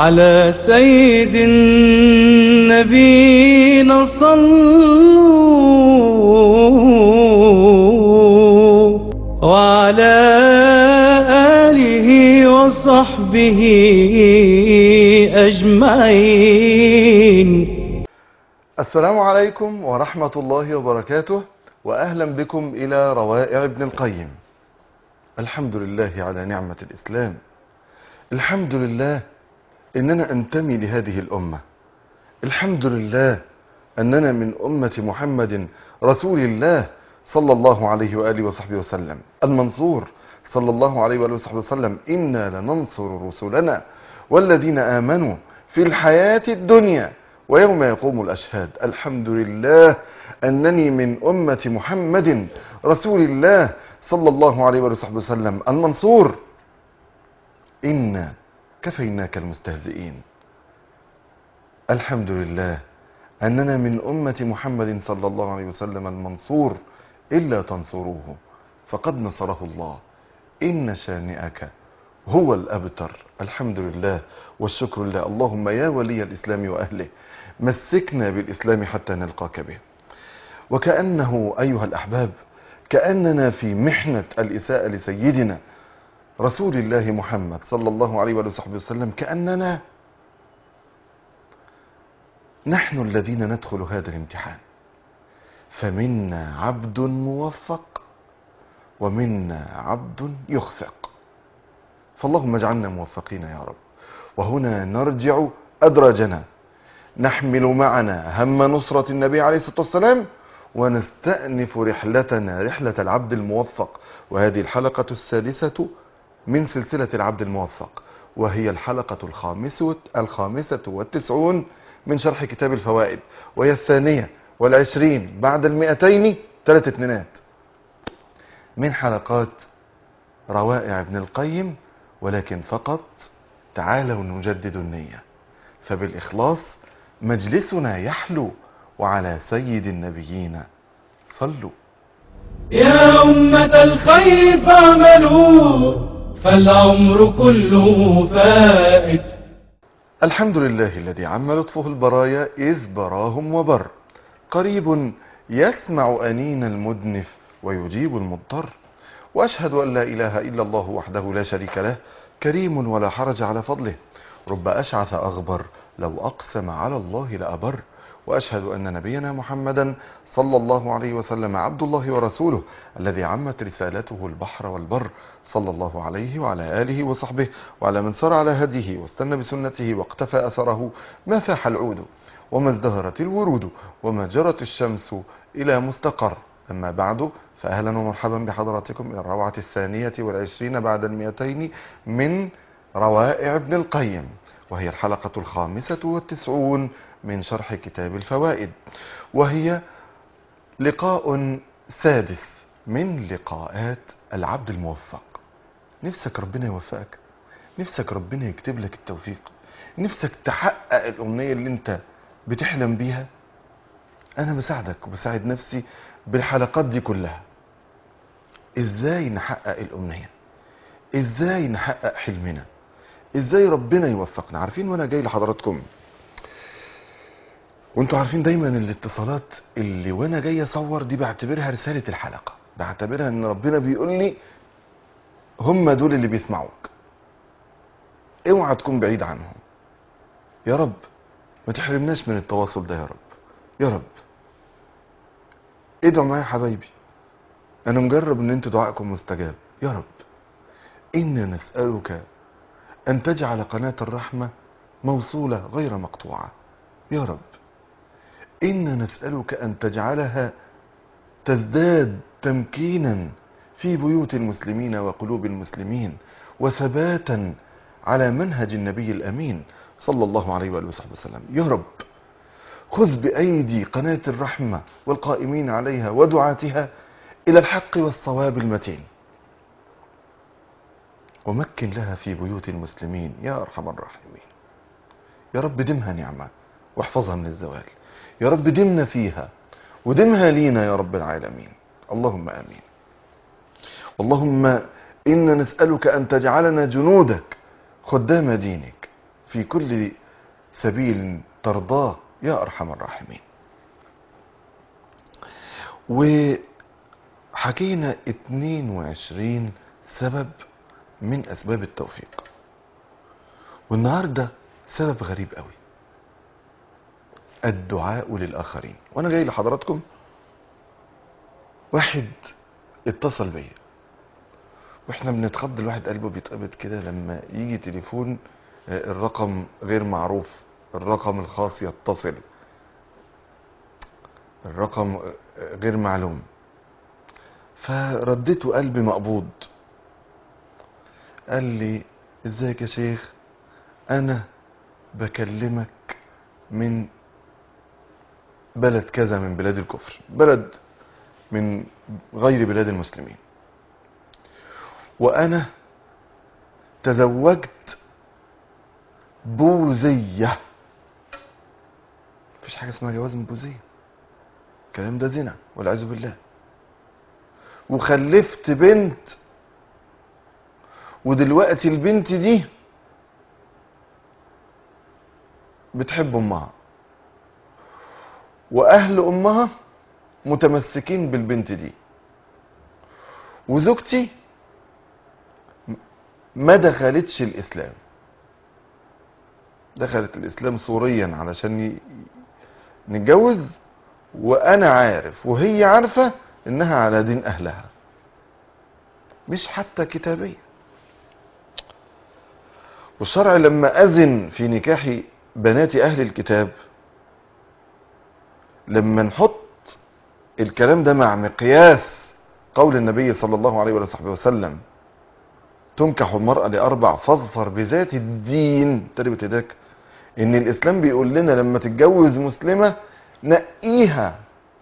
على سيد النبينا صلوا وعلى آله وصحبه أجمعين السلام عليكم ورحمة الله وبركاته وأهلا بكم إلى روائع ابن القيم الحمد لله على نعمة الإسلام الحمد لله إننا أنتمي لهذه الأمة الحمد لله أننا من أمة محمد رسول الله صلى الله عليه وآله وصحبه وسلم المنصور صلى الله عليه وآله وصحبه وسلم إنا لننصر رسلنا والذين آمنوا في الحياة الدنيا ويوم يقوم الأشهاد الحمد لله أنني من أمة محمد رسول الله صلى الله عليه وآله وصحبه وسلم المنصور إنا كفيناك المستهزئين الحمد لله أننا من أمة محمد صلى الله عليه وسلم المنصور إلا تنصروه فقد نصره الله إن شانئك هو الأبتر الحمد لله والشكر لله اللهم يا ولي الإسلام وأهله مسكنا بالإسلام حتى نلقاك به وكأنه أيها الأحباب كأننا في محنة الإساءة لسيدنا رسول الله محمد صلى الله عليه وآله وصحبه وسلم كأننا نحن الذين ندخل هذا الامتحان فمنا عبد موفق ومنا عبد يخفق فاللهم اجعلنا موفقين يا رب وهنا نرجع أدراجنا نحمل معنا هم نصرة النبي عليه الصلاة والسلام ونستأنف رحلتنا رحلة العبد الموفق وهذه الحلقة السادسة من سلسلة العبد الموفق وهي الحلقة الخامسة الخامسة والتسعون من شرح كتاب الفوائد وهي الثانية والعشرين بعد المئتين ثلاث اتنينات من حلقات روائع ابن القيم ولكن فقط تعالوا نجدد النية فبالإخلاص مجلسنا يحلو وعلى سيد النبيين صلوا يا أمة الخير فاعملوا فالعمر كله فائت الحمد لله الذي عم لطفه البرايا إذ براهم وبر قريب يسمع أنين المدنف ويجيب المضطر وأشهد أن لا إله إلا الله وحده لا شريك له كريم ولا حرج على فضله رب أشعث أغبر لو أقسم على الله لأبر وأشهد أن نبينا محمدا صلى الله عليه وسلم عبد الله ورسوله الذي عمت رسالته البحر والبر صلى الله عليه وعلى آله وصحبه وعلى من سار على هديه واستنى بسنته واقتفى أثره ما فاح العود وما ازدهرت الورود وما جرت الشمس إلى مستقر أما بعد فأهلا ومرحبا بحضراتكم إلى الروعة الثانية والعشرين بعد المئتين من روائع ابن القيم وهي الحلقة الخامسة والتسعون من شرح كتاب الفوائد وهي لقاء سادس من لقاءات العبد الموفق نفسك ربنا يوفقك نفسك ربنا يكتب لك التوفيق نفسك تحقق الأمنية اللي انت بتحلم بيها أنا بساعدك وبساعد نفسي بالحلقات دي كلها إزاي نحقق الأمنية إزاي نحقق حلمنا إزاي ربنا يوفقنا عارفين وأنا جاي لحضراتكم وانتوا عارفين دايما الاتصالات اللي وانا جاي اصور دي بعتبرها رسالة الحلقة بعتبرها ان ربنا بيقول لي هم دول اللي بيسمعوك اوعى تكون بعيد عنهم يا رب ما تحرمناش من التواصل ده يا رب يا رب ادعوا معايا يا حبايبي انا مجرب ان انتوا دعائكم مستجاب يا رب انا نسألك ان تجعل قناة الرحمة موصولة غير مقطوعة يا رب إنا نسألك أن تجعلها تزداد تمكينا في بيوت المسلمين وقلوب المسلمين وثباتا على منهج النبي الأمين صلى الله عليه وآله وصحبه وسلم يا رب خذ بأيدي قناة الرحمة والقائمين عليها ودعاتها إلى الحق والصواب المتين ومكن لها في بيوت المسلمين يا أرحم الراحمين يا رب دمها نعمة واحفظها من الزوال يا رب دمنا فيها ودمها لينا يا رب العالمين اللهم آمين اللهم إنا نسألك أن تجعلنا جنودك خدام دينك في كل سبيل ترضاه يا أرحم الراحمين وحكينا 22 سبب من أسباب التوفيق والنهاردة سبب غريب قوي الدعاء للآخرين وأنا جاي لحضراتكم واحد اتصل بيا واحنا بنتخض الواحد قلبه بيتقبض كده لما يجي تليفون آه، الرقم غير معروف الرقم الخاص يتصل الرقم آه، غير معلوم فرديته قلبي مقبوض قال لي ازيك يا شيخ انا بكلمك من بلد كذا من بلاد الكفر بلد من غير بلاد المسلمين وانا تزوجت بوذية مفيش حاجة اسمها جواز من بوذية الكلام ده زنا والعياذ بالله وخلفت بنت ودلوقتي البنت دي بتحب امها واهل امها متمسكين بالبنت دي وزوجتي ما دخلتش الاسلام دخلت الاسلام صوريا علشان ي- نتجوز وانا عارف وهي عارفة انها على دين اهلها مش حتى كتابية والشرع لما اذن في نكاح بنات اهل الكتاب لما نحط الكلام ده مع مقياس قول النبي صلى الله عليه وصحبه وسلم تنكح المرأة لأربع فاظفر بذات الدين تربت يداك إن الإسلام بيقول لنا لما تتجوز مسلمة نقيها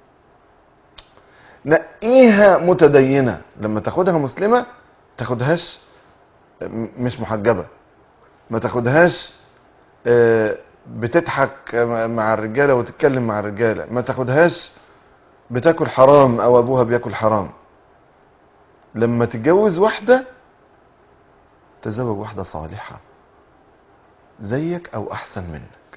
نقيها متدينة لما تاخدها مسلمة تاخدهاش م- مش محجبة ما تاخدهاش آه، بتضحك مع الرجالة وتتكلم مع الرجالة ما تاخدهاش بتاكل حرام او ابوها بياكل حرام لما تتجوز واحدة تزوج واحدة صالحة زيك او احسن منك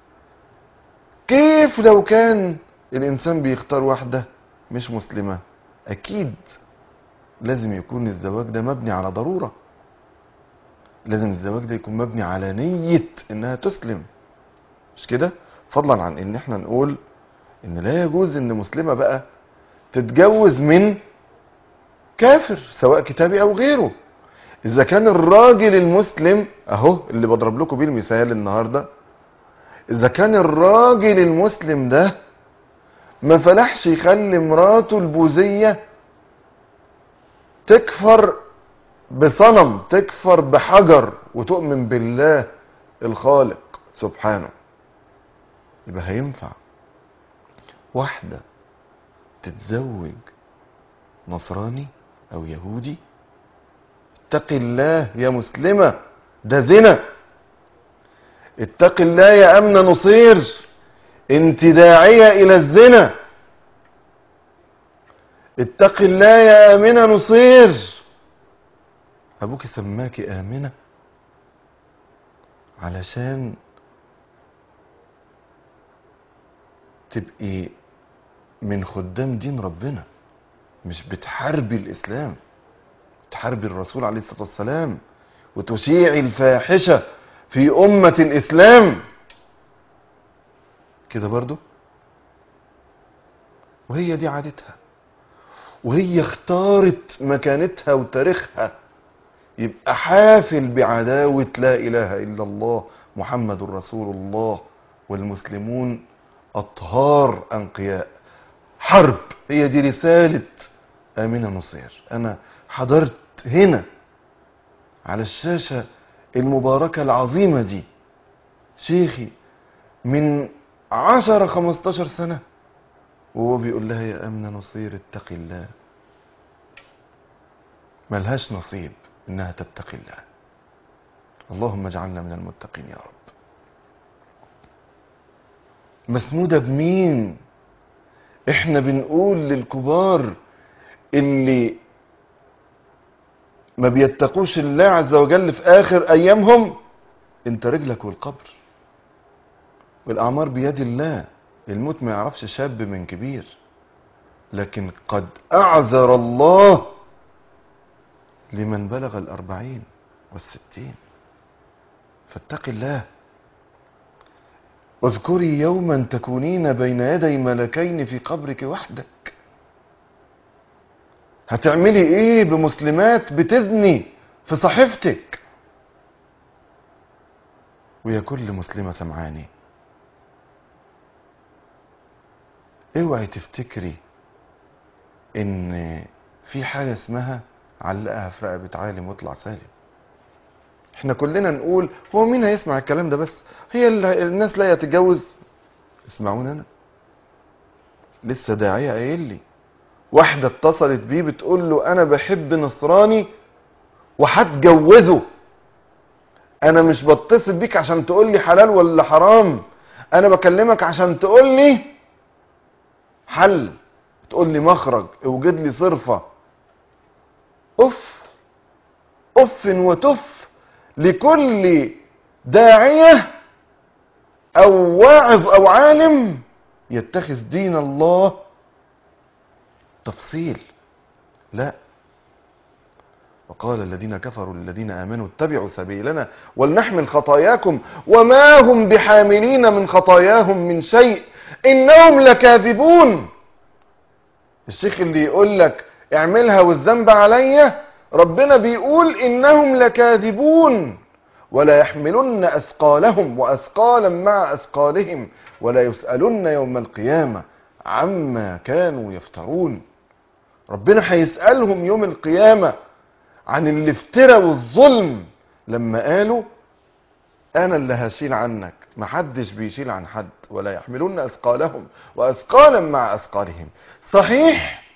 كيف لو كان الانسان بيختار واحدة مش مسلمة اكيد لازم يكون الزواج ده مبني على ضرورة لازم الزواج ده يكون مبني على نية انها تسلم مش كده فضلا عن ان احنا نقول ان لا يجوز ان مسلمة بقى تتجوز من كافر سواء كتابي او غيره اذا كان الراجل المسلم اهو اللي بضرب لكم بيه المثال النهارده اذا كان الراجل المسلم ده ما فلحش يخلي مراته البوذيه تكفر بصنم تكفر بحجر وتؤمن بالله الخالق سبحانه يبقى هينفع واحدة تتزوج نصراني او يهودي اتق الله يا مسلمة ده زنا اتق الله يا امنة نصير انت داعية الى الزنا اتق الله يا امنة نصير ابوك سماكي امنة علشان تبقي من خدام دين ربنا مش بتحاربي الاسلام تحاربي الرسول عليه الصلاه والسلام وتشيعي الفاحشه في امه الاسلام كده برضو وهي دي عادتها وهي اختارت مكانتها وتاريخها يبقى حافل بعداوه لا اله الا الله محمد رسول الله والمسلمون أطهار أنقياء حرب هي دي رسالة آمنة نصير أنا حضرت هنا على الشاشة المباركة العظيمة دي شيخي من عشرة خمستاشر سنة وهو بيقول لها يا أمنة نصير اتقي الله ملهاش نصيب إنها تتقي الله اللهم اجعلنا من المتقين يا رب مسنودة بمين احنا بنقول للكبار اللي ما بيتقوش الله عز وجل في اخر ايامهم انت رجلك والقبر والاعمار بيد الله الموت ما يعرفش شاب من كبير لكن قد اعذر الله لمن بلغ الاربعين والستين فاتق الله واذكري يوما تكونين بين يدي ملكين في قبرك وحدك هتعملي ايه بمسلمات بتزني في صحيفتك ويا كل مسلمة سمعاني اوعي تفتكري ان في حاجة اسمها علقها في رقبة عالم واطلع سالم احنا كلنا نقول هو مين هيسمع الكلام ده بس هي ال- الناس لا يتجوز اسمعوني انا لسه داعية قايل لي واحدة اتصلت بيه بتقول له انا بحب نصراني وهتجوزه انا مش بتصل بيك عشان تقول لي حلال ولا حرام انا بكلمك عشان تقول لي حل تقول لي مخرج اوجد لي صرفة اف اف وتف لكل داعية او واعظ او عالم يتخذ دين الله تفصيل لا وقال الذين كفروا للذين آمنوا اتبعوا سبيلنا ولنحمل خطاياكم وما هم بحاملين من خطاياهم من شيء إنهم لكاذبون الشيخ اللي يقول لك اعملها والذنب عليا ربنا بيقول إنهم لكاذبون ولا يحملن أثقالهم وأثقالا مع أثقالهم ولا يسألن يوم القيامة عما كانوا يفترون ربنا هيسألهم يوم القيامة عن الافتراء والظلم لما قالوا انا اللي هشيل عنك محدش بيشيل عن حد ولا يحملون اثقالهم واثقالا مع اثقالهم صحيح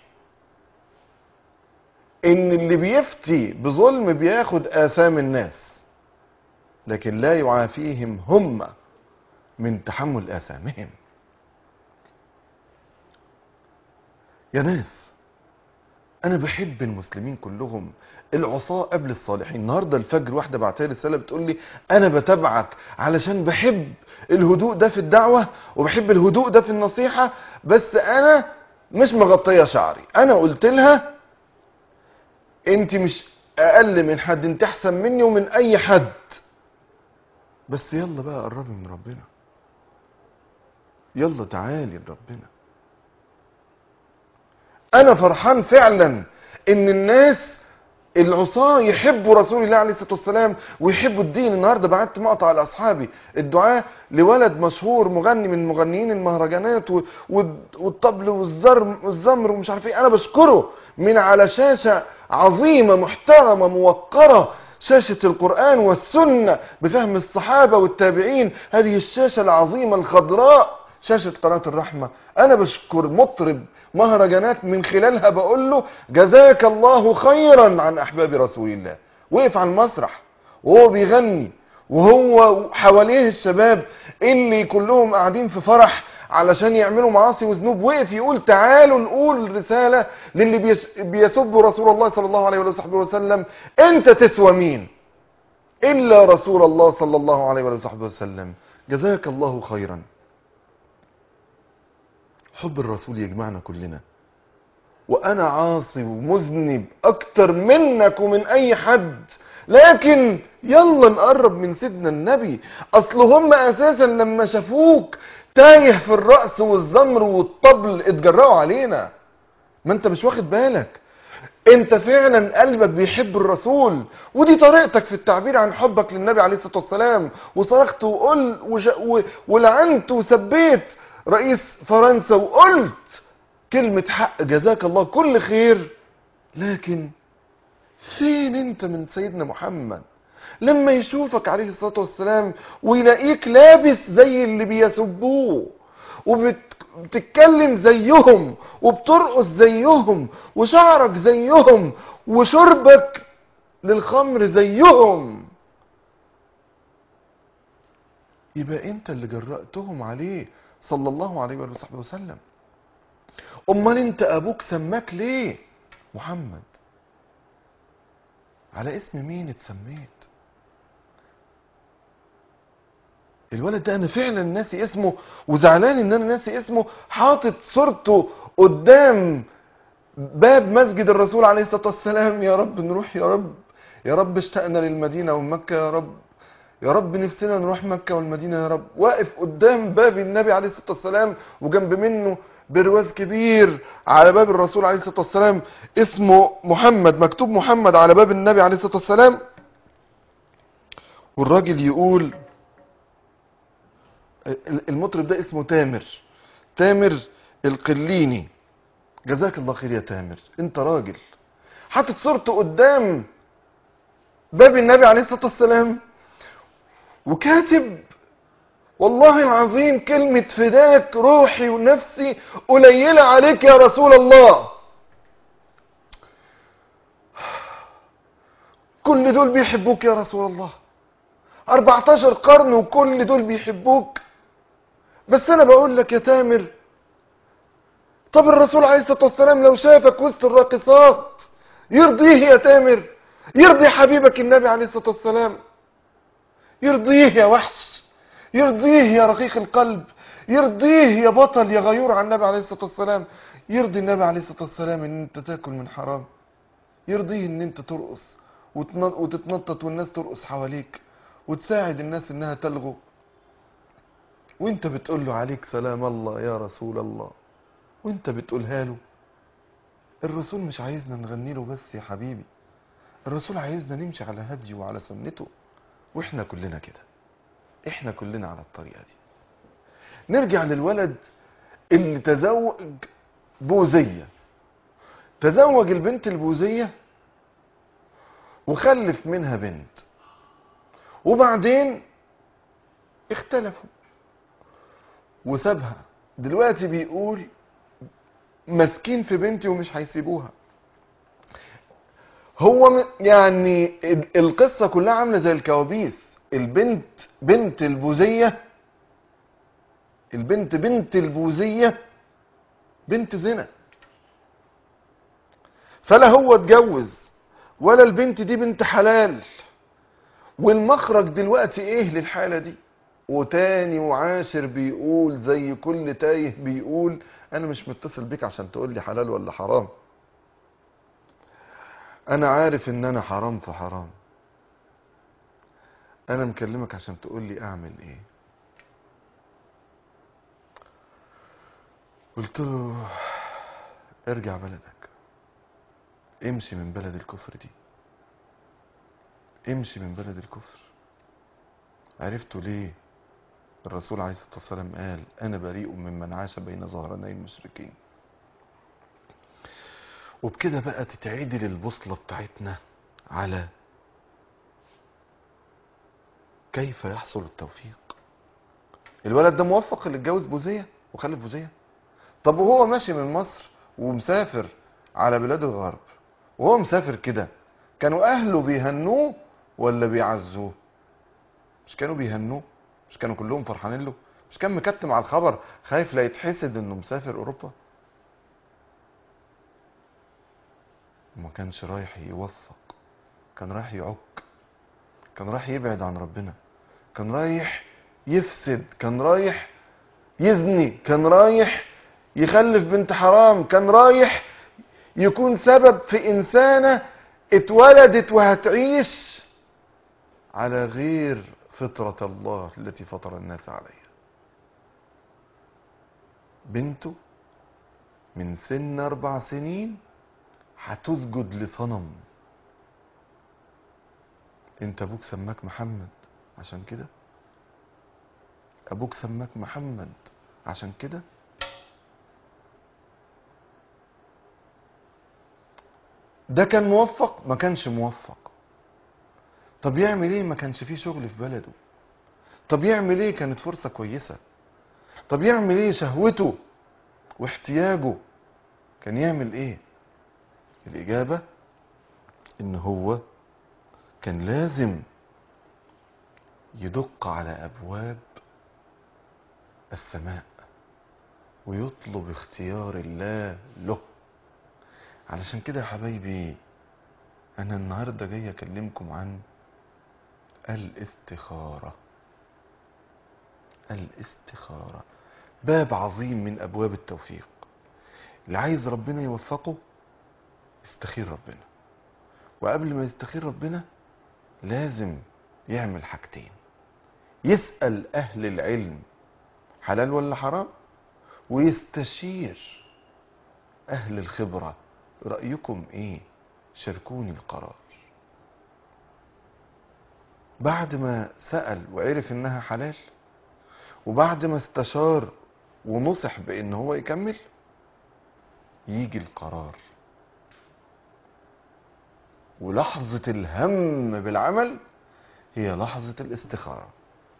ان اللي بيفتي بظلم بياخد اثام الناس لكن لا يعافيهم هم من تحمل اثامهم يا ناس انا بحب المسلمين كلهم العصاة قبل الصالحين النهارده الفجر واحده بعتها لي رساله بتقول لي انا بتابعك علشان بحب الهدوء ده في الدعوه وبحب الهدوء ده في النصيحه بس انا مش مغطيه شعري انا قلت لها انت مش اقل من حد انت احسن مني ومن اي حد بس يلا بقى قربي من ربنا يلا تعالي لربنا انا فرحان فعلا ان الناس العصاة يحبوا رسول الله عليه الصلاة والسلام ويحبوا الدين النهاردة بعت مقطع لأصحابي الدعاء لولد مشهور مغني من مغنيين المهرجانات و- وال- والطبل والزرم والزمر ومش عارف ايه انا بشكره من على شاشة عظيمة محترمة موقرة شاشة القرآن والسنة بفهم الصحابة والتابعين هذه الشاشة العظيمة الخضراء شاشة قناة الرحمة أنا بشكر مطرب مهرجانات من خلالها بقول له جزاك الله خيرا عن أحباب رسول الله وقف على المسرح وهو بيغني وهو حواليه الشباب اللي كلهم قاعدين في فرح علشان يعملوا معاصي وذنوب وقف يقول تعالوا نقول رسالة للي بيس- بيسبوا رسول الله صلى الله عليه وصحبه وسلم انت تسوى مين إلا رسول الله صلى الله عليه وصحبه وسلم جزاك الله خيرا حب الرسول يجمعنا كلنا وانا عاصي ومذنب اكتر منك ومن اي حد لكن يلا نقرب من سيدنا النبي اصل هم اساسا لما شافوك تايه في الرأس والزمر والطبل اتجرأوا علينا ما انت مش واخد بالك انت فعلا قلبك بيحب الرسول ودي طريقتك في التعبير عن حبك للنبي عليه الصلاة والسلام وصرخت وقل وش و- ولعنت وسبيت رئيس فرنسا وقلت كلمة حق جزاك الله كل خير لكن فين انت من سيدنا محمد لما يشوفك عليه الصلاة والسلام ويلاقيك لابس زي اللي بيسبوه وبتتكلم زيهم وبترقص زيهم وشعرك زيهم وشربك للخمر زيهم يبقى انت اللي جرأتهم عليه صلى الله عليه وآله وصحبه وسلم امال انت ابوك سماك ليه محمد على اسم مين اتسميت الولد ده انا فعلا ناسي اسمه وزعلان ان انا ناسي اسمه حاطط صورته قدام باب مسجد الرسول عليه الصلاة والسلام يا رب نروح يا رب يا رب اشتقنا للمدينة ومكة يا رب يا رب نفسنا نروح مكة والمدينة يا رب واقف قدام باب النبي عليه الصلاة والسلام وجنب منه برواز كبير على باب الرسول عليه الصلاة والسلام اسمه محمد مكتوب محمد على باب النبي عليه الصلاة والسلام والراجل يقول المطرب ده اسمه تامر تامر القليني جزاك الله خير يا تامر انت راجل حاطط صورته قدام باب النبي عليه الصلاة والسلام وكاتب والله العظيم كلمة فداك روحي ونفسي قليلة عليك يا رسول الله كل دول بيحبوك يا رسول الله 14 قرن وكل دول بيحبوك بس انا بقول لك يا تامر طب الرسول عليه الصلاة والسلام لو شافك وسط الراقصات يرضيه يا تامر يرضي حبيبك النبي عليه الصلاة والسلام يرضيه يا وحش يرضيه يا رقيق القلب يرضيه يا بطل يا غيور على النبي عليه الصلاة والسلام يرضي النبي عليه الصلاة والسلام ان انت تاكل من حرام يرضيه ان انت ترقص وتن- وتتنطط والناس ترقص حواليك وتساعد الناس انها تلغو وانت بتقول له عليك سلام الله يا رسول الله وانت بتقولها له الرسول مش عايزنا نغني له بس يا حبيبي الرسول عايزنا نمشي على هديه وعلى سنته واحنا كلنا كده احنا كلنا على الطريقة دي نرجع للولد اللي تزوج بوذية تزوج البنت البوذية وخلف منها بنت وبعدين اختلفوا وسابها دلوقتي بيقول مسكين في بنتي ومش هيسيبوها هو م- يعني ال- القصة كلها عاملة زي الكوابيس البنت بنت البوذية البنت بنت البوذية بنت زنا فلا هو اتجوز ولا البنت دي بنت حلال والمخرج دلوقتي ايه للحالة دي وتاني وعاشر بيقول زي كل تايه بيقول انا مش متصل بيك عشان تقول لي حلال ولا حرام انا عارف ان انا حرام في حرام انا مكلمك عشان تقول لي اعمل ايه قلت له ارجع بلدك امشي من بلد الكفر دي امشي من بلد الكفر عرفتوا ليه الرسول عليه الصلاة والسلام قال أنا بريء ممن عاش بين ظهراني المشركين وبكده بقى تتعدل البوصلة بتاعتنا على كيف يحصل التوفيق الولد ده موفق اللي اتجوز بوذية وخلف بوذية طب وهو ماشي من مصر ومسافر على بلاد الغرب وهو مسافر كده كانوا اهله بيهنوه ولا بيعزوه مش كانوا بيهنوه مش كانوا كلهم فرحانين له مش كان مكتم على الخبر خايف لا يتحسد انه مسافر اوروبا وما كانش رايح يوفق كان رايح يعك كان رايح يبعد عن ربنا كان رايح يفسد كان رايح يزني كان رايح يخلف بنت حرام كان رايح يكون سبب في إنسانة اتولدت وهتعيش على غير فطرة الله التي فطر الناس عليها بنته من سن أربع سنين هتسجد لصنم انت ابوك سماك محمد عشان كده ابوك سماك محمد عشان كده ده كان موفق ما كانش موفق طب يعمل ايه ما كانش فيه شغل في بلده طب يعمل ايه كانت فرصة كويسة طب يعمل ايه شهوته واحتياجه كان يعمل ايه الاجابة ان هو كان لازم يدق على ابواب السماء ويطلب اختيار الله له علشان كده يا حبايبي انا النهارده جاي اكلمكم عن الاستخاره الاستخارة باب عظيم من أبواب التوفيق اللي عايز ربنا يوفقه يستخير ربنا وقبل ما يستخير ربنا لازم يعمل حاجتين يسأل أهل العلم حلال ولا حرام ويستشير أهل الخبرة رأيكم إيه شاركوني القرار بعد ما سأل وعرف إنها حلال وبعد ما استشار ونصح بإن هو يكمل يجي القرار ولحظة الهم بالعمل هي لحظة الاستخارة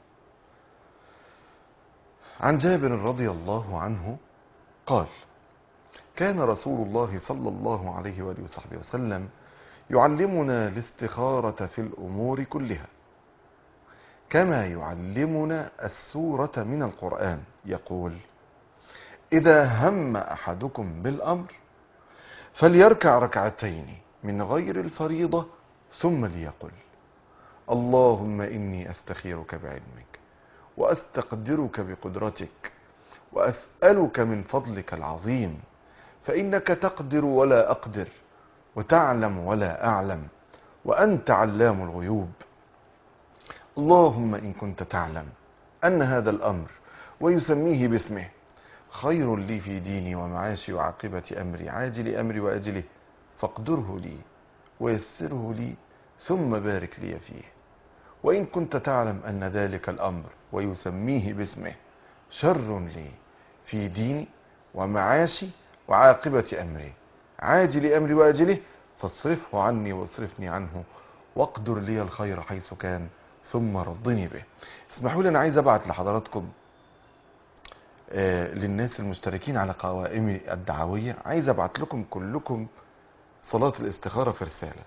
عن جابر رضي الله عنه قال كان رسول الله صلى الله عليه وآله وصحبه وسلم يعلمنا الاستخارة في الأمور كلها كما يعلمنا السورة من القرآن يقول إذا هم أحدكم بالأمر فليركع ركعتين من غير الفريضة ثم ليقل اللهم إني أستخيرك بعلمك وأستقدرك بقدرتك وأسألك من فضلك العظيم فإنك تقدر ولا أقدر وتعلم ولا أعلم وأنت علام الغيوب اللهم إن كنت تعلم أن هذا الأمر ويسميه باسمه خير لي في ديني ومعاشي وعاقبة أمري عاجل أمري وأجله فاقدره لي ويسره لي ثم بارك لي فيه وإن كنت تعلم أن ذلك الأمر ويسميه باسمه شر لي في ديني ومعاشي وعاقبة أمري عاجل أمري وأجله فاصرفه عني واصرفني عنه واقدر لي الخير حيث كان ثم رضني به اسمحوا لي أنا عايز أبعت لحضراتكم آه، للناس المشتركين على قوائمي الدعوية عايز أبعت لكم كلكم صلاة الاستخارة في رسالة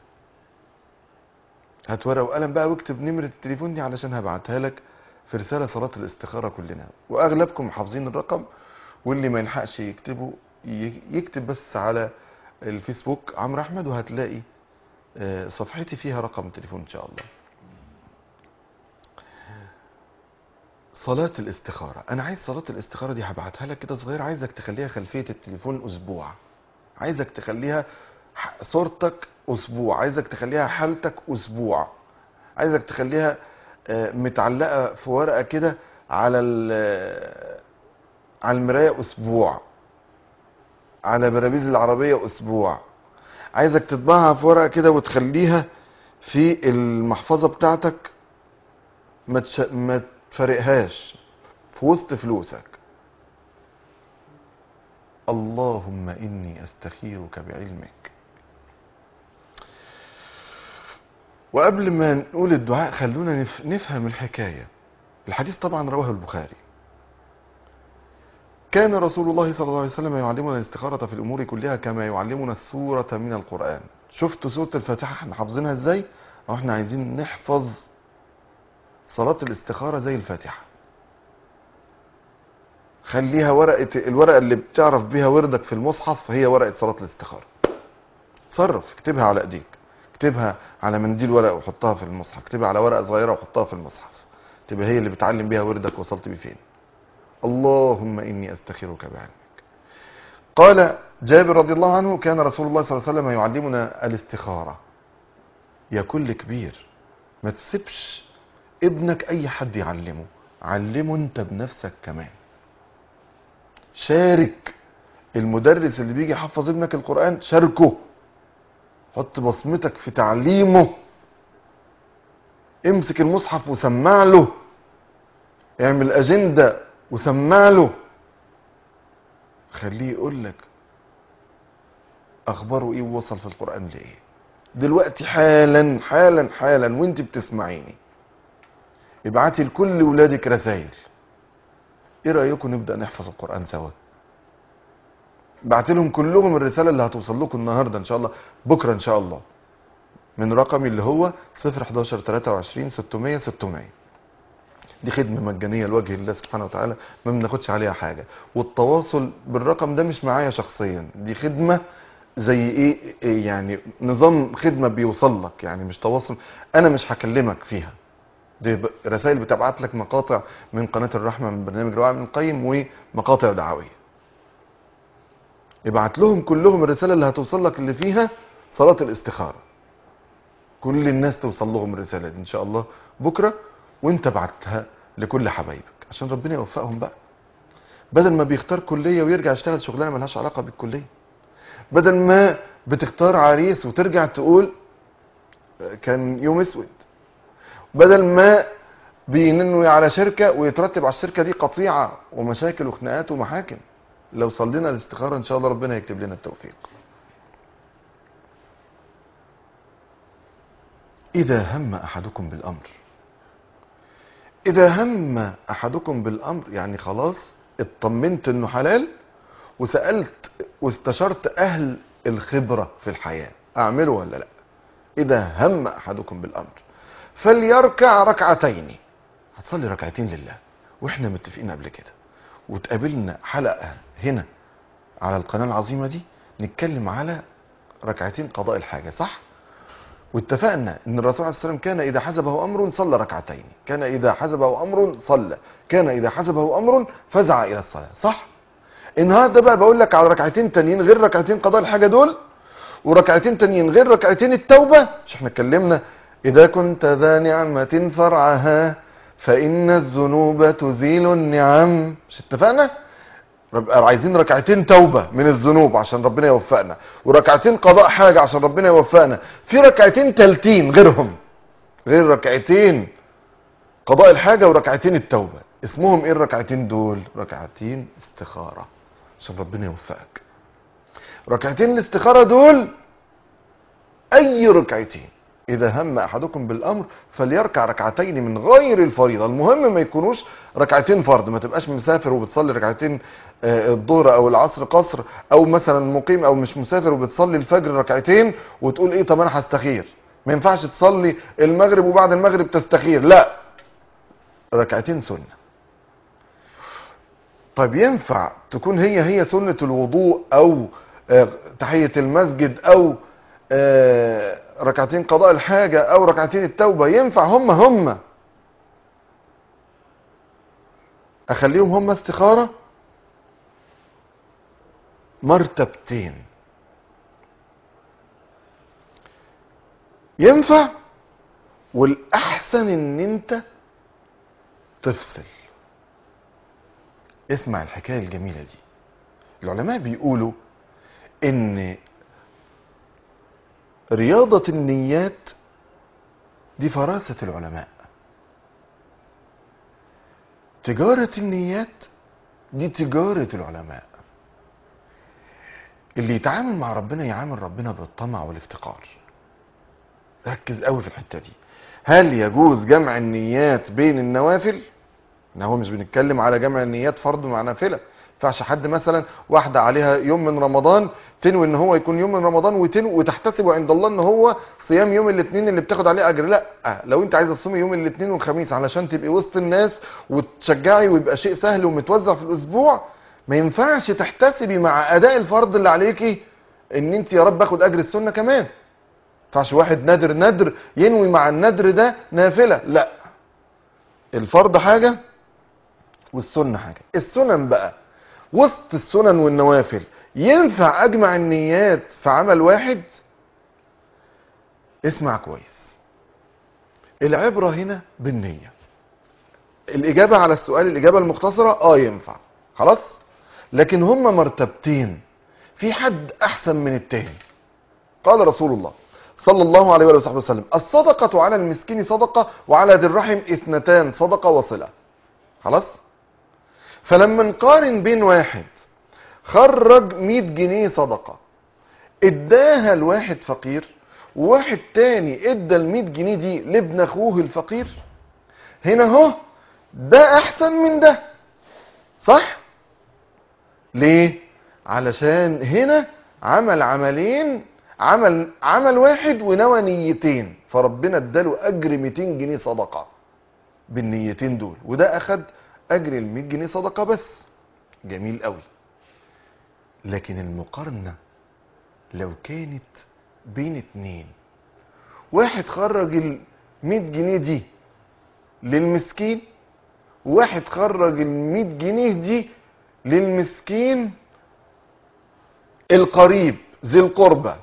هات ورقة وقلم بقى واكتب نمرة التليفون دي علشان هبعتها لك في رسالة صلاة الاستخارة كلنا وأغلبكم حافظين الرقم واللي ما يلحقش يكتبه ي- يكتب بس على الفيسبوك عمرو أحمد وهتلاقي آه، صفحتي فيها رقم تليفون إن شاء الله صلاة الاستخارة أنا عايز صلاة الاستخارة دي هبعتها لك كده صغير عايزك تخليها خلفية التليفون أسبوع عايزك تخليها ح- صورتك أسبوع عايزك تخليها حالتك أسبوع عايزك تخليها آه، متعلقة في ورقة كده على ال- على المراية أسبوع على برابيز العربية أسبوع عايزك تطبعها في ورقة كده وتخليها في المحفظة بتاعتك ما تش... ما تفرقهاش في وسط فلوسك اللهم إني أستخيرك بعلمك وقبل ما نقول الدعاء خلونا نف... نفهم الحكاية الحديث طبعا رواه البخاري كان رسول الله صلى الله عليه وسلم يعلمنا الاستخارة في الأمور كلها كما يعلمنا السورة من القرآن شفتوا سورة الفاتحة احنا حافظينها ازاي او احنا عايزين نحفظ صلاة الاستخارة زي الفاتحة خليها ورقة الورقة اللي بتعرف بيها وردك في المصحف هي ورقة صلاة الاستخارة صرف اكتبها على ايديك اكتبها على منديل ورق وحطها في المصحف اكتبها على ورقة صغيرة وحطها في المصحف تبقى هي اللي بتعلم بيها وردك وصلت بيه فين اللهم إني أستخيرك بعلمك قال جابر رضي الله عنه كان رسول الله صلى الله عليه وسلم يعلمنا الاستخارة يا كل كبير ما تسيبش ابنك أي حد يعلمه علمه أنت بنفسك كمان شارك المدرس اللي بيجي يحفظ ابنك القرآن شاركه حط بصمتك في تعليمه امسك المصحف وسمع له اعمل اجنده وسمع له خليه يقول لك اخباره ايه ووصل في القران لايه دلوقتي حالا حالا حالا وانت بتسمعيني ابعتي لكل ولادك رسائل ايه رايكم نبدا نحفظ القران سوا بعت لهم كلهم الرساله اللي هتوصل لكم النهارده ان شاء الله بكره ان شاء الله من رقمي اللي هو 011 23 600 600 دي خدمة مجانية لوجه الله سبحانه وتعالى ما بناخدش عليها حاجة والتواصل بالرقم ده مش معايا شخصيا دي خدمة زي ايه إيه يعني نظام خدمة بيوصل لك يعني مش تواصل انا مش هكلمك فيها دي ب- رسائل بتبعت لك مقاطع من قناة الرحمة من برنامج رواية من القيم ومقاطع دعوية ابعت لهم كلهم الرسالة اللي هتوصل لك اللي فيها صلاة الاستخارة كل الناس توصل لهم الرسالة دي ان شاء الله بكرة وانت بعتها لكل حبايبك عشان ربنا يوفقهم بقى بدل ما بيختار كلية ويرجع يشتغل شغلانة ملهاش علاقة بالكلية بدل ما بتختار عريس وترجع تقول آه، كان يوم اسود بدل ما بيننوي على شركة ويترتب على الشركة دي قطيعة ومشاكل وخناقات ومحاكم لو صلينا الاستخارة ان شاء الله ربنا يكتب لنا التوفيق إذا هم أحدكم بالأمر إذا هم أحدكم بالأمر يعني خلاص اطمنت إنه حلال وسألت واستشرت أهل الخبرة في الحياة أعمله ولا لا إذا هم أحدكم بالأمر فليركع ركعتين هتصلي ركعتين لله وإحنا متفقين قبل كده وتقابلنا حلقة هنا على القناة العظيمة دي نتكلم على ركعتين قضاء الحاجة صح؟ واتفقنا ان الرسول عليه السلام كان اذا حزبه امر صلى ركعتين كان اذا حزبه امر صلى كان اذا حزبه امر فزع الى الصلاه صح النهارده بقى بقول لك على ركعتين تانيين غير ركعتين قضاء الحاجه دول وركعتين تانيين غير ركعتين التوبه مش احنا اتكلمنا اذا كنت ذا نعمه فرعها فان الذنوب تزيل النعم مش اتفقنا رب- عايزين ركعتين توبة من الذنوب عشان ربنا يوفقنا وركعتين قضاء حاجة عشان ربنا يوفقنا في ركعتين تالتين غيرهم غير ركعتين قضاء الحاجة وركعتين التوبة اسمهم ايه الركعتين دول ركعتين استخارة عشان ربنا يوفقك ركعتين الاستخارة دول اي ركعتين اذا هم احدكم بالامر فليركع ركعتين من غير الفريضه المهم ما يكونوش ركعتين فرض ما تبقاش مسافر وبتصلي ركعتين آه، الظهر او العصر قصر او مثلا مقيم او مش مسافر وبتصلي الفجر ركعتين وتقول ايه طب انا هستخير ما ينفعش تصلي المغرب وبعد المغرب تستخير لا ركعتين سنه طيب ينفع تكون هي هي سنة الوضوء او آه، تحية المسجد او آه، ركعتين قضاء الحاجة او ركعتين التوبة ينفع هم هم اخليهم هم استخارة مرتبتين ينفع والاحسن ان انت تفصل اسمع الحكاية الجميلة دي العلماء بيقولوا ان رياضة النيات دي فراسة العلماء تجارة النيات دي تجارة العلماء اللي يتعامل مع ربنا يعامل ربنا بالطمع والافتقار ركز قوي في الحتة دي هل يجوز جمع النيات بين النوافل ان هو مش بنتكلم على جمع النيات فرض مع نافله ينفعش حد مثلا واحده عليها يوم من رمضان تنوي ان هو يكون يوم من رمضان وتنوي وتحتسب عند الله ان هو صيام يوم الاثنين اللي بتاخد عليه اجر لا لو انت عايزه تصومي يوم الاثنين والخميس علشان تبقي وسط الناس وتشجعي ويبقى شيء سهل ومتوزع في الاسبوع ما ينفعش تحتسبي مع اداء الفرض اللي عليكي ان انت يا رب اخد اجر السنه كمان ما ينفعش واحد نادر ندر ينوي مع الندر ده نافله لا الفرض حاجه والسنة حاجة السنن بقى وسط السنن والنوافل ينفع اجمع النيات في عمل واحد اسمع كويس العبرة هنا بالنية الإجابة على السؤال الإجابة المختصرة آه ينفع خلاص لكن هما مرتبتين في حد أحسن من التاني قال رسول الله صلى الله عليه وآله وصحبه وسلم الصدقة على المسكين صدقة وعلى ذي الرحم اثنتان صدقة وصلة خلاص فلما نقارن بين واحد خرج 100 جنيه صدقة اداها لواحد فقير وواحد تاني ادى ال 100 جنيه دي لابن اخوه الفقير هنا اهو ده احسن من ده صح ليه علشان هنا عمل عملين عمل عمل واحد ونوى نيتين فربنا اداله اجر 200 جنيه صدقه بالنيتين دول وده اخد اجر ال 100 جنيه صدقه بس جميل قوي لكن المقارنه لو كانت بين اتنين واحد خرج ال 100 جنيه دي للمسكين واحد خرج ال 100 جنيه دي للمسكين القريب ذي القربى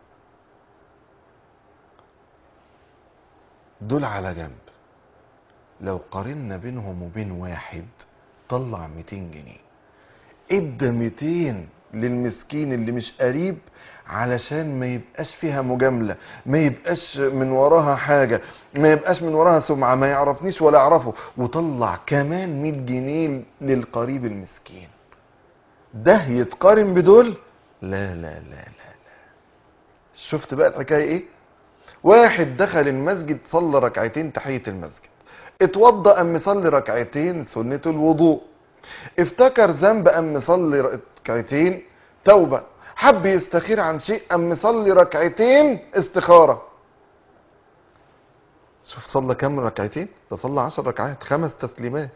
دول على جنب لو قارنا بينهم وبين واحد طلع 200 جنيه ادى 200 للمسكين اللي مش قريب علشان ما يبقاش فيها مجاملة ما يبقاش من وراها حاجة ما يبقاش من وراها سمعة ما يعرفنيش ولا اعرفه وطلع كمان 100 جنيه للقريب المسكين ده يتقارن بدول لا لا لا لا لا شفت بقى الحكاية ايه واحد دخل المسجد صلى ركعتين تحية المسجد اتوضى ام مصلي ركعتين سنة الوضوء افتكر ذنب ام مصلي ركعتين توبة حب يستخير عن شيء ام مصلي ركعتين استخارة شوف صلى كم ركعتين ده صلى عشر ركعات خمس تسليمات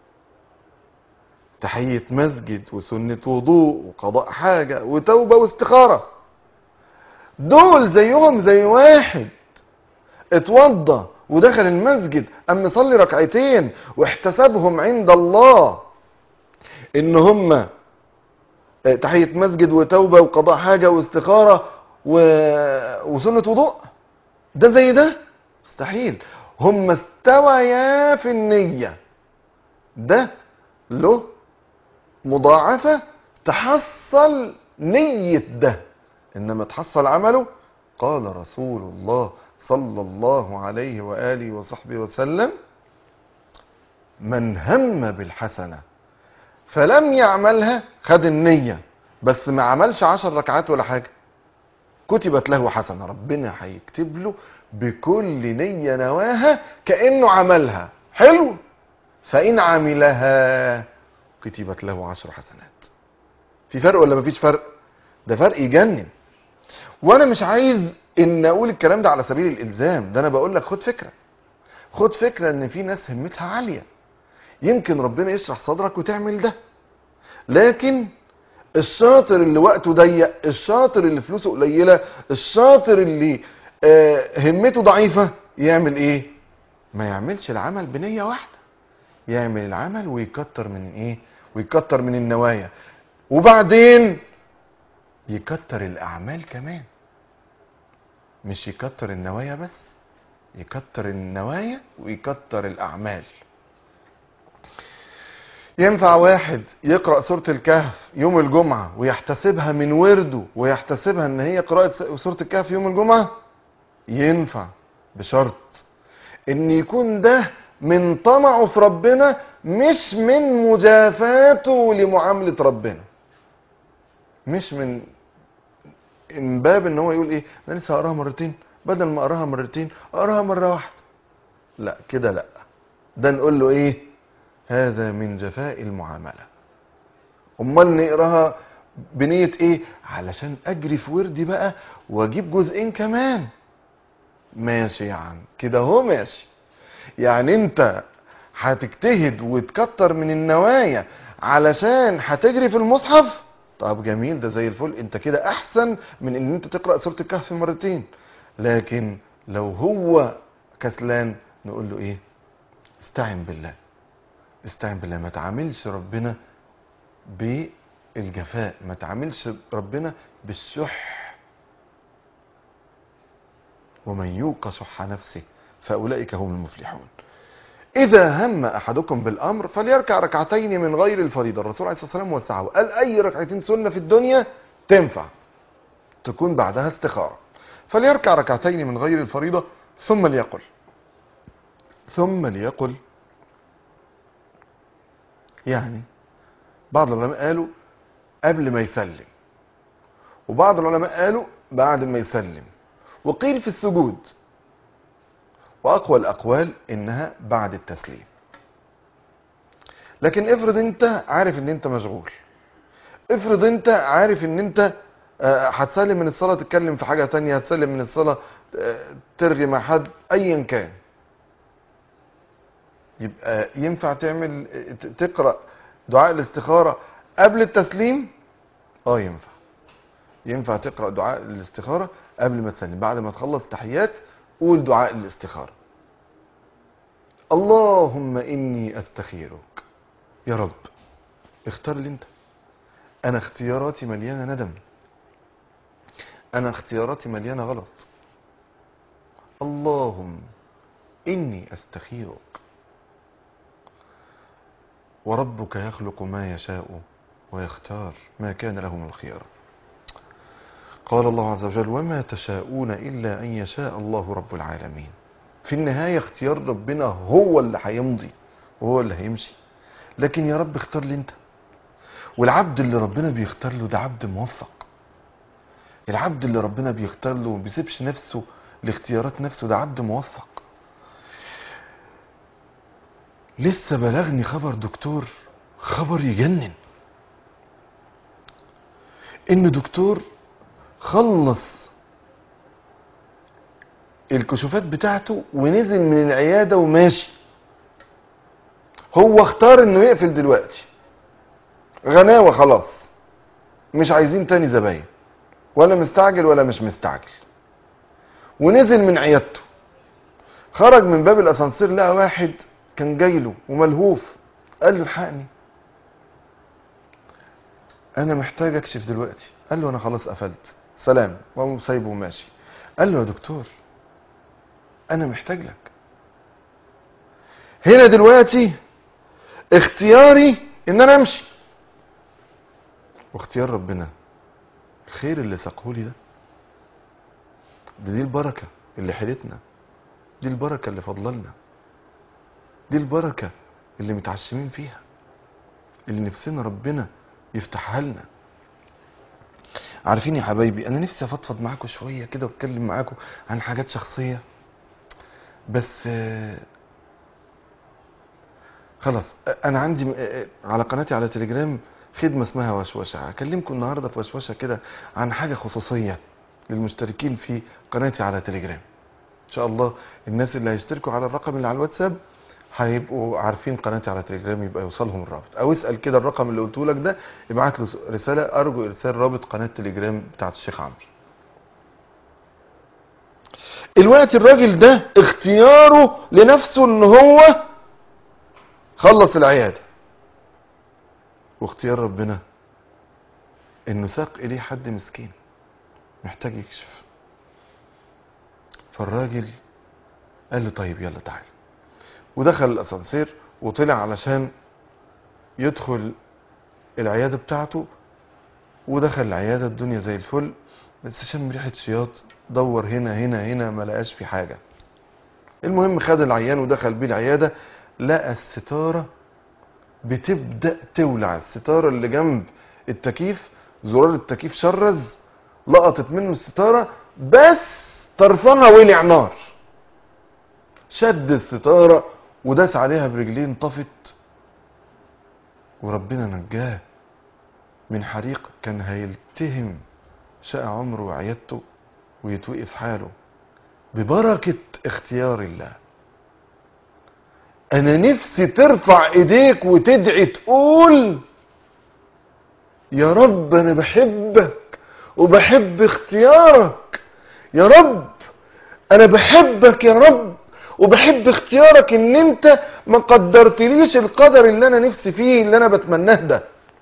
تحية مسجد وسنة وضوء وقضاء حاجة وتوبة واستخارة دول زيهم زي واحد اتوضى ودخل المسجد أم مصلي ركعتين واحتسبهم عند الله ان هم تحية مسجد وتوبة وقضاء حاجة واستخارة و... وسنة وضوء ده زي ده مستحيل هم استويا في النية ده له مضاعفة تحصل نية ده انما تحصل عمله قال رسول الله صلى الله عليه وآله وصحبه وسلم من هم بالحسنة فلم يعملها خد النية بس ما عملش عشر ركعات ولا حاجة كتبت له حسنة ربنا هيكتب له بكل نية نواها كأنه عملها حلو فإن عملها كتبت له عشر حسنات في فرق ولا مفيش فرق ده فرق يجنن وانا مش عايز ان اقول الكلام ده على سبيل الالزام ده انا بقول لك خد فكره خد فكره ان في ناس همتها عاليه يمكن ربنا يشرح صدرك وتعمل ده لكن الشاطر اللي وقته ضيق الشاطر اللي فلوسه قليله الشاطر اللي آه همته ضعيفه يعمل ايه ما يعملش العمل بنيه واحده يعمل العمل ويكتر من ايه ويكتر من النوايا وبعدين يكتر الاعمال كمان مش يكتر النوايا بس يكتر النوايا ويكتر الاعمال ينفع واحد يقرأ سورة الكهف يوم الجمعة ويحتسبها من ورده ويحتسبها ان هي قراءة سورة الكهف يوم الجمعة ينفع بشرط ان يكون ده من طمعه في ربنا مش من مجافاته لمعاملة ربنا مش من من باب ان هو يقول ايه انا لسه اقراها مرتين بدل ما اقراها مرتين اقراها مره واحده لا كده لا ده نقول له ايه هذا من جفاء المعامله امال نقراها بنيه ايه علشان اجري في وردي بقى واجيب جزئين كمان ماشي يا عم كده هو ماشي يعني انت هتجتهد وتكتر من النوايا علشان هتجري في المصحف طب جميل ده زي الفل انت كده احسن من ان انت تقرا سوره الكهف مرتين لكن لو هو كسلان نقول له ايه استعن بالله استعن بالله ما تعاملش ربنا بالجفاء ما تعاملش ربنا بالشح ومن يوق شح نفسه فاولئك هم المفلحون إذا هم أحدكم بالأمر فليركع ركعتين من غير الفريضة الرسول عليه الصلاة والسلام وسعه قال أي ركعتين سنة في الدنيا تنفع تكون بعدها استخارة فليركع ركعتين من غير الفريضة ثم ليقل ثم ليقل يعني بعض العلماء قالوا قبل ما يسلم وبعض العلماء قالوا بعد ما يسلم وقيل في السجود واقوى الاقوال انها بعد التسليم لكن افرض انت عارف ان انت مشغول افرض انت عارف ان انت هتسلم من الصلاة تتكلم في حاجة تانية هتسلم من الصلاة ترغي مع حد ايا كان يبقى ينفع تعمل تقرأ دعاء الاستخارة قبل التسليم اه ينفع ينفع تقرأ دعاء الاستخارة قبل ما تسلم بعد ما تخلص تحيات قول دعاء الاستخارة اللهم إني أستخيرك يا رب اختار لي انت انا اختياراتي مليانة ندم انا اختياراتي مليانة غلط اللهم اني استخيرك وربك يخلق ما يشاء ويختار ما كان لهم الخيار قال الله عز وجل وما تشاءون الا ان يشاء الله رب العالمين في النهاية اختيار ربنا هو اللي هيمضي وهو اللي هيمشي لكن يا رب اختار لي انت والعبد اللي ربنا بيختار له ده عبد موفق العبد اللي ربنا بيختار له وما بيسيبش نفسه لاختيارات نفسه ده عبد موفق لسه بلغني خبر دكتور خبر يجنن ان دكتور خلص الكشوفات بتاعته ونزل من العيادة وماشي هو اختار انه يقفل دلوقتي غناوة خلاص مش عايزين تاني زباين ولا مستعجل ولا مش مستعجل ونزل من عيادته خرج من باب الاسانسير لقى واحد كان جاي له وملهوف قال له الحقني انا محتاج اكشف دلوقتي قال له انا خلاص قفلت سلام وقام سايبه وماشي قال له يا دكتور انا محتاج لك هنا دلوقتي اختياري ان انا امشي واختيار ربنا الخير اللي ساقهولي ده ده دي البركة اللي حيلتنا دي البركة اللي فضلنا دي البركة اللي متعشمين فيها اللي نفسنا ربنا يفتحها لنا عارفين يا حبايبي انا نفسي افضفض معاكم شوية كده واتكلم معاكم عن حاجات شخصية بس آه، خلاص آه، انا عندي آه، آه، على قناتي على تليجرام خدمة اسمها وشوشة هكلمكم النهاردة في وشوشة كده عن حاجة خصوصية للمشتركين في قناتي على تليجرام ان شاء الله الناس اللي هيشتركوا على الرقم اللي على الواتساب هيبقوا عارفين قناتي على تليجرام يبقى يوصلهم الرابط او اسال كده الرقم اللي قلته لك ده ابعت له رساله ارجو ارسال رابط قناه تليجرام بتاعت الشيخ عمرو الوقت الراجل ده اختياره لنفسه ان هو خلص العياده واختيار ربنا انه ساق اليه حد مسكين محتاج يكشف فالراجل قال له طيب يلا تعالى ودخل الاسانسير وطلع علشان يدخل العياده بتاعته ودخل العياده الدنيا زي الفل بس شم ريحه شياط دور هنا هنا هنا ما لقاش في حاجه المهم خد العيان ودخل بيه العياده لقى الستاره بتبدا تولع الستاره اللي جنب التكييف زرار التكييف شرز لقطت منه الستاره بس طرفها ولع نار شد الستاره وداس عليها برجليه انطفت وربنا نجاه من حريق كان هيلتهم شقى عمره وعيادته ويتوقف حاله ببركة اختيار الله انا نفسي ترفع ايديك وتدعي تقول يا رب انا بحبك وبحب اختيارك يا رب انا بحبك يا رب وبحب اختيارك ان انت ما قدرتليش القدر اللي انا نفسي فيه اللي انا بتمناه ده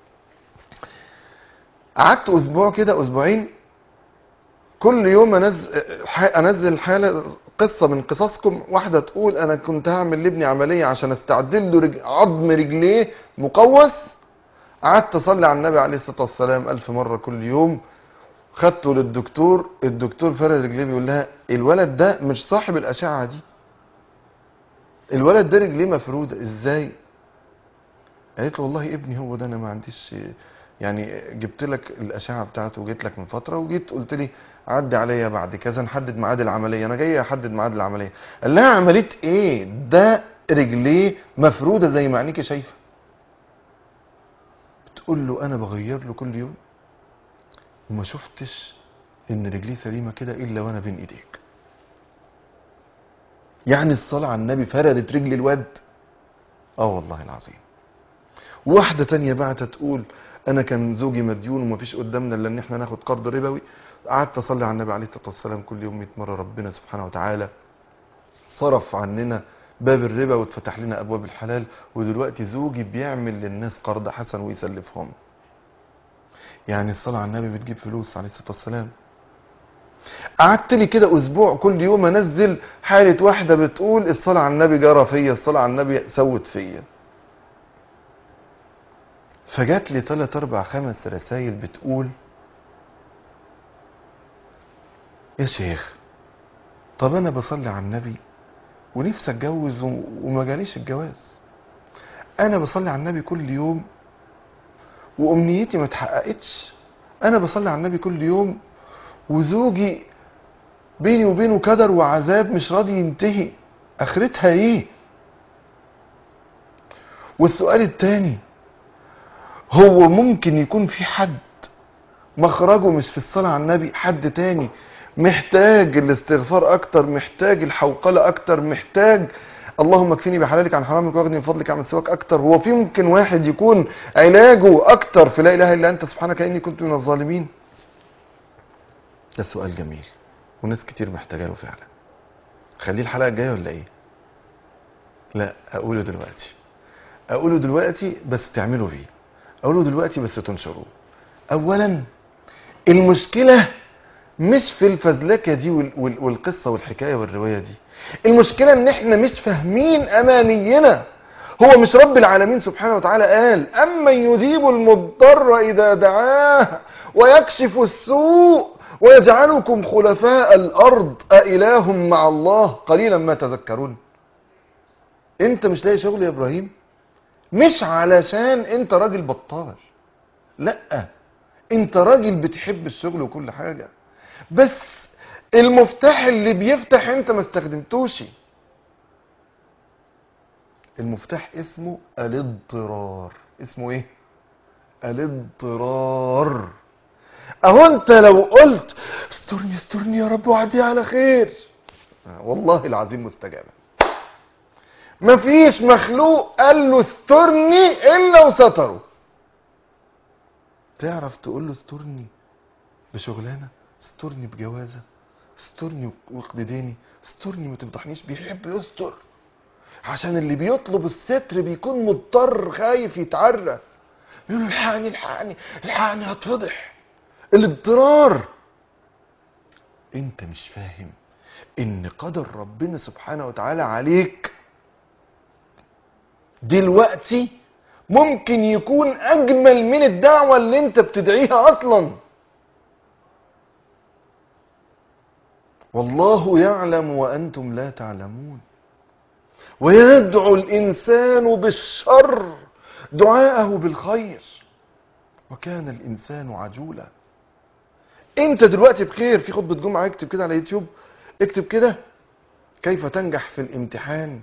قعدت اسبوع كده اسبوعين كل يوم انزل انزل حاله قصه من قصصكم واحده تقول انا كنت هعمل لابني عمليه عشان استعدل له رج... عظم رجليه مقوس قعدت اصلي على النبي عليه الصلاه والسلام الف مره كل يوم خدته للدكتور الدكتور فرد رجليه بيقول لها الولد ده مش صاحب الاشعه دي الولد ده رجليه مفروده ازاي قالت له والله ابني هو ده انا ما عنديش يعني جبت لك الاشعه بتاعته وجيت لك من فتره وجيت قلت لي عدي عليا بعد كذا نحدد ميعاد العمليه انا جاي احدد ميعاد العمليه قال لها عمليه ايه ده رجليه مفروده زي ما عينيكي شايفه بتقول له انا بغير له كل يوم وما شفتش ان رجليه سليمه كده الا وانا بين ايديك يعني الصلاه على النبي فردت رجل الواد اه والله العظيم واحده تانية بعتها تقول انا كان زوجي مديون ومفيش قدامنا الا ان احنا ناخد قرض ربوي قعدت اصلي على النبي عليه الصلاه والسلام كل يوم 100 مره ربنا سبحانه وتعالى صرف عننا باب الربا واتفتح لنا ابواب الحلال ودلوقتي زوجي بيعمل للناس قرض حسن ويسلفهم يعني الصلاة على النبي بتجيب فلوس عليه الصلاة والسلام قعدت لي كده اسبوع كل يوم انزل حالة واحدة بتقول الصلاة على النبي جرى فيا الصلاة على النبي سوت فيا فجات لي تلات اربع خمس رسايل بتقول يا شيخ طب انا بصلي على النبي ونفسي اتجوز و- وما جاليش الجواز انا بصلي على النبي كل يوم وامنيتي ما اتحققتش انا بصلي على النبي كل يوم وزوجي بيني وبينه كدر وعذاب مش راضي ينتهي اخرتها ايه والسؤال التاني هو ممكن يكون في حد مخرجه مش في الصلاة على النبي حد تاني محتاج الاستغفار اكتر محتاج الحوقلة اكتر محتاج اللهم اكفني بحلالك عن حرامك واغني من فضلك عن سواك اكتر هو في ممكن واحد يكون علاجه اكتر في لا اله الا انت سبحانك اني كنت من الظالمين ده سؤال جميل وناس كتير محتاجه له فعلا خليه الحلقه الجايه ولا ايه لا اقوله دلوقتي اقوله دلوقتي بس تعملوا بيه اقوله دلوقتي بس تنشروه اولا المشكله مش في الفزلكه دي وال- وال- والقصه والحكايه والروايه دي المشكله ان احنا مش فاهمين امانينا هو مش رب العالمين سبحانه وتعالى قال اما يجيب المضطر اذا دعاه ويكشف السوء ويجعلكم خلفاء الارض أإله مع الله قليلا ما تذكرون انت مش لاقي شغل يا ابراهيم مش علشان انت راجل بطال لا انت راجل بتحب الشغل وكل حاجة بس المفتاح اللي بيفتح انت ما استخدمتوش المفتاح اسمه الاضطرار اسمه ايه الاضطرار اهو انت لو قلت استرني استرني يا رب وعدي على خير والله العظيم مستجابة مفيش مخلوق قال له استرني الا وستره تعرف تقول له استرني بشغلانه استرني بجوازه استرني واخد ديني استرني ما تفضحنيش بيحب يستر عشان اللي بيطلب الستر بيكون مضطر خايف يتعرى يقول له الحقني الحقني الحقني هتفضح الاضطرار انت مش فاهم ان قدر ربنا سبحانه وتعالى عليك دلوقتي ممكن يكون اجمل من الدعوة اللي انت بتدعيها اصلا والله يعلم وانتم لا تعلمون ويدعو الانسان بالشر دعاءه بالخير وكان الانسان عجولا انت دلوقتي بخير في خطبة جمعة اكتب كده على يوتيوب اكتب كده كيف تنجح في الامتحان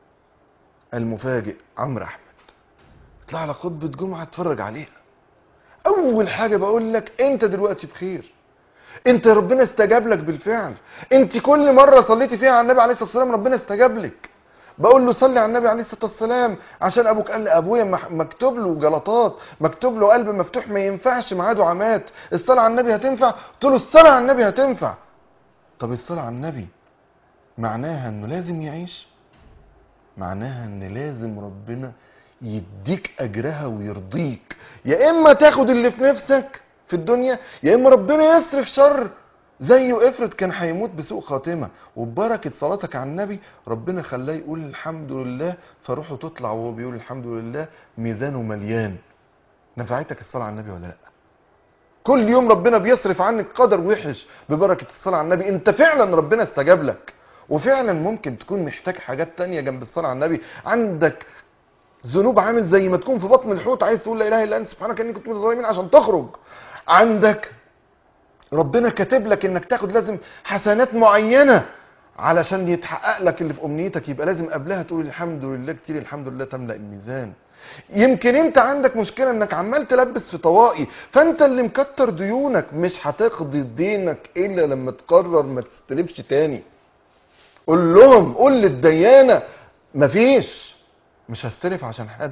المفاجئ عمرو احمد اطلع على خطبة جمعة اتفرج عليها اول حاجة بقول لك انت دلوقتي بخير انت ربنا استجاب لك بالفعل انت كل مرة صليتي فيها على النبي عليه الصلاة والسلام ربنا استجاب لك بقول له صلي على النبي عليه الصلاة والسلام عشان ابوك قال لي ابويا مح- مكتوب له جلطات مكتوب له قلب مفتوح ما ينفعش معاه دعامات الصلاة على النبي هتنفع قلت له الصلاة على النبي هتنفع طب الصلاة على النبي معناها انه لازم يعيش معناها ان لازم ربنا يديك اجرها ويرضيك يا اما تاخد اللي في نفسك في الدنيا يا اما ربنا يصرف شر زيه افرض كان هيموت بسوء خاتمه وببركه صلاتك على النبي ربنا خلاه يقول الحمد لله فروحه تطلع وهو بيقول الحمد لله ميزانه مليان نفعتك الصلاه على النبي ولا لا كل يوم ربنا بيصرف عنك قدر وحش ببركه الصلاه على النبي انت فعلا ربنا استجاب لك وفعلا ممكن تكون محتاج حاجات تانية جنب الصلاه على النبي عندك ذنوب عامل زي ما تكون في بطن الحوت عايز تقول لا اله الا انت سبحانك اني كنت من الظالمين عشان تخرج عندك ربنا كاتب لك انك تاخد لازم حسنات معينه علشان يتحقق لك اللي في امنيتك يبقى لازم قبلها تقول الحمد لله كتير الحمد لله تملا الميزان يمكن انت عندك مشكله انك عمال تلبس في طواقي فانت اللي مكتر ديونك مش هتقضي دينك الا لما تقرر ما تستلفش تاني قول لهم قول للديانه مفيش مش هستلف عشان حد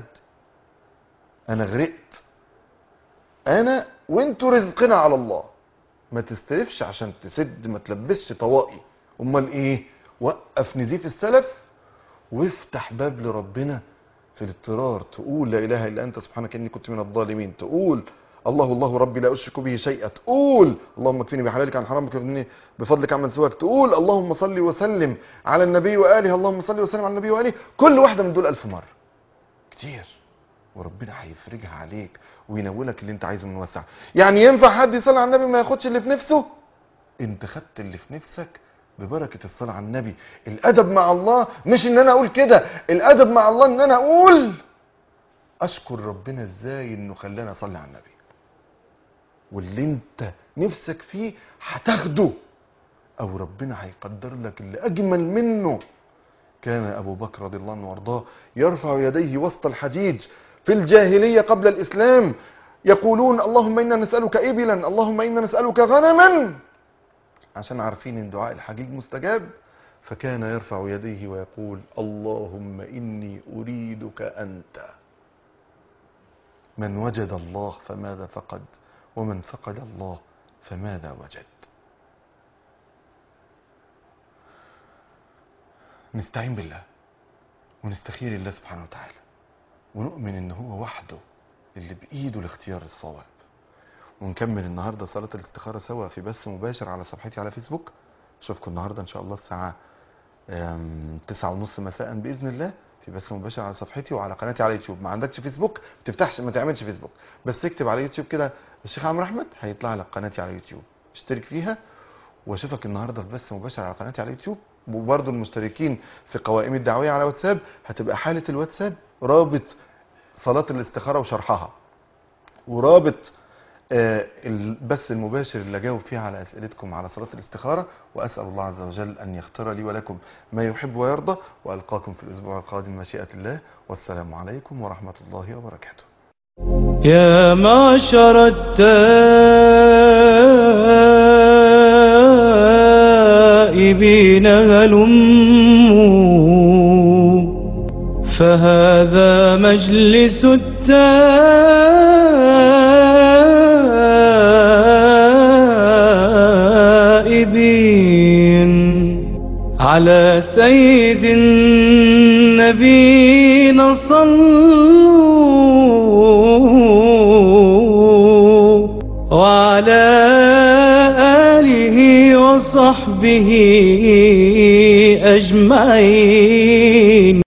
انا غرقت انا وانتوا رزقنا على الله ما تستلفش عشان تسد ما تلبسش طواقي امال ايه وقف نزيف السلف وافتح باب لربنا في الاضطرار تقول لا اله الا انت سبحانك اني كنت من الظالمين تقول الله الله ربي لا اشرك به شيئا تقول اللهم اكفني بحلالك عن حرامك واغنني بفضلك عمن سواك تقول اللهم صل وسلم على النبي واله اللهم صل وسلم على النبي واله كل واحده من دول ألف مره كتير وربنا هيفرجها عليك وينولك اللي انت عايزه من وسع يعني ينفع حد يصلي على النبي ما ياخدش اللي في نفسه انت خدت اللي في نفسك ببركة الصلاة على النبي الأدب مع الله مش إن أنا أقول كده الأدب مع الله إن أنا أقول أشكر ربنا إزاي إنه خلاني أصلي على النبي واللي أنت نفسك فيه هتاخده أو ربنا هيقدر لك اللي أجمل منه كان أبو بكر رضي الله عنه وارضاه يرفع يديه وسط الحجيج في الجاهلية قبل الإسلام يقولون اللهم إنا نسألك إبلا اللهم إنا نسألك غنما عشان عارفين ان دعاء الحجيج مستجاب فكان يرفع يديه ويقول اللهم اني اريدك انت من وجد الله فماذا فقد ومن فقد الله فماذا وجد نستعين بالله ونستخير الله سبحانه وتعالى ونؤمن ان هو وحده اللي بايده الاختيار الصواب ونكمل النهارده صلاه الاستخاره سوا في بث مباشر على صفحتي على فيسبوك اشوفكم النهارده ان شاء الله الساعه أم، تسعة ونص مساء باذن الله في بث مباشر على صفحتي وعلى قناتي على يوتيوب ما عندكش فيسبوك ما تفتحش ما تعملش فيسبوك بس اكتب على يوتيوب كده الشيخ عمرو احمد هيطلع لك قناتي على يوتيوب اشترك فيها واشوفك النهارده في بث مباشر على قناتي على يوتيوب وبرضه المشتركين في قوائم الدعويه على واتساب هتبقى حاله الواتساب رابط صلاه الاستخاره وشرحها ورابط آه، البث المباشر اللي جاوب فيه على اسئلتكم على صلاه الاستخاره واسال الله عز وجل ان يختار لي ولكم ما يحب ويرضى والقاكم في الاسبوع القادم مشيئه الله والسلام عليكم ورحمه الله وبركاته يا معشر التائبين هلموا فهذا مجلس التائبين على سيد النبينا صلوا وعلى آله وصحبه أجمعين